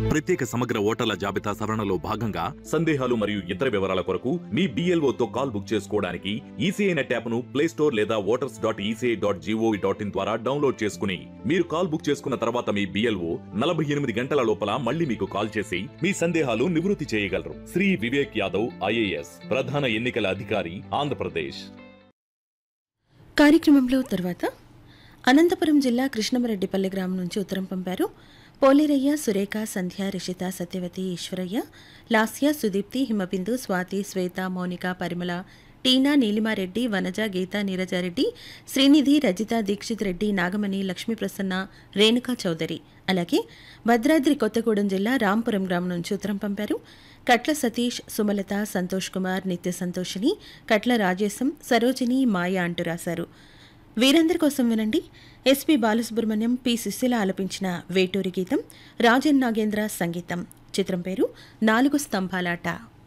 ప్రత్యేక సమగ్ర ఓటర్ల జాబితా సవరణలో భాగంగా సందేహాలు మరియు ఇతర వివరాల కొరకు మీ BLO తో కాల్ బుక్ చేసుకోవడానికి ఈసీఐ నెట్ యాప్ ను ప్లే స్టోర్ లేదా voters dot ECI dot GOV dot in ద్వారా డౌన్లోడ్ చేసుకుని మీరు కాల్ బుక్ చేసుకున్న తర్వాత మీ బిఎల్ఓ నలభై ఎనిమిది గంటల లోపల మళ్ళీ మీకు కాల్ చేసి మీ సందేహాలు నివృత్తి చేయగలరు శ్రీ వివేక్ యాదవ్ ఐఏఎస్ ప్రధాన ఎన్నికల అధికారి ఆంధ్రప్రదేశ్ కార్యక్రమంలో తర్వాత అనంతపురం జిల్లా కృష్ణమరెడ్డిపల్లి గ్రామం నుంచి ఉత్తరం పంపారు పోలేరయ్య సురేఖ సంధ్య రిషిత సత్యవతి ఈశ్వరయ్య లాస్య సుదీప్తి హిమబిందు స్వాతి శ్వేత మౌనిక పరిమళ టీనా నీలిమారెడ్డి వనజ గీత నీరజారెడ్డి శ్రీనిధి రజిత దీక్షిత్ రెడ్డి నాగమణి లక్ష్మీప్రసన్న రేణుకా చౌదరి అలాగే భద్రాద్రి కొత్తగూడెం జిల్లా రాంపురం గ్రామం నుంచి ఉత్తరం పంపారు కట్ల సతీష్ సుమలత సంతోష్ కుమార్ నిత్య సంతోషిని కట్ల రాజేశం సరోజిని మాయ అంటూ రాశారు వీరందరి కోసం వినండి ఎస్పి బాలసుబ్రహ్మణ్యం పి సుశీల ఆలపించిన వేటూరి గీతం రాజన్ నాగేంద్ర సంగీతం చిత్రం పేరు నాలుగు స్తంభాలాట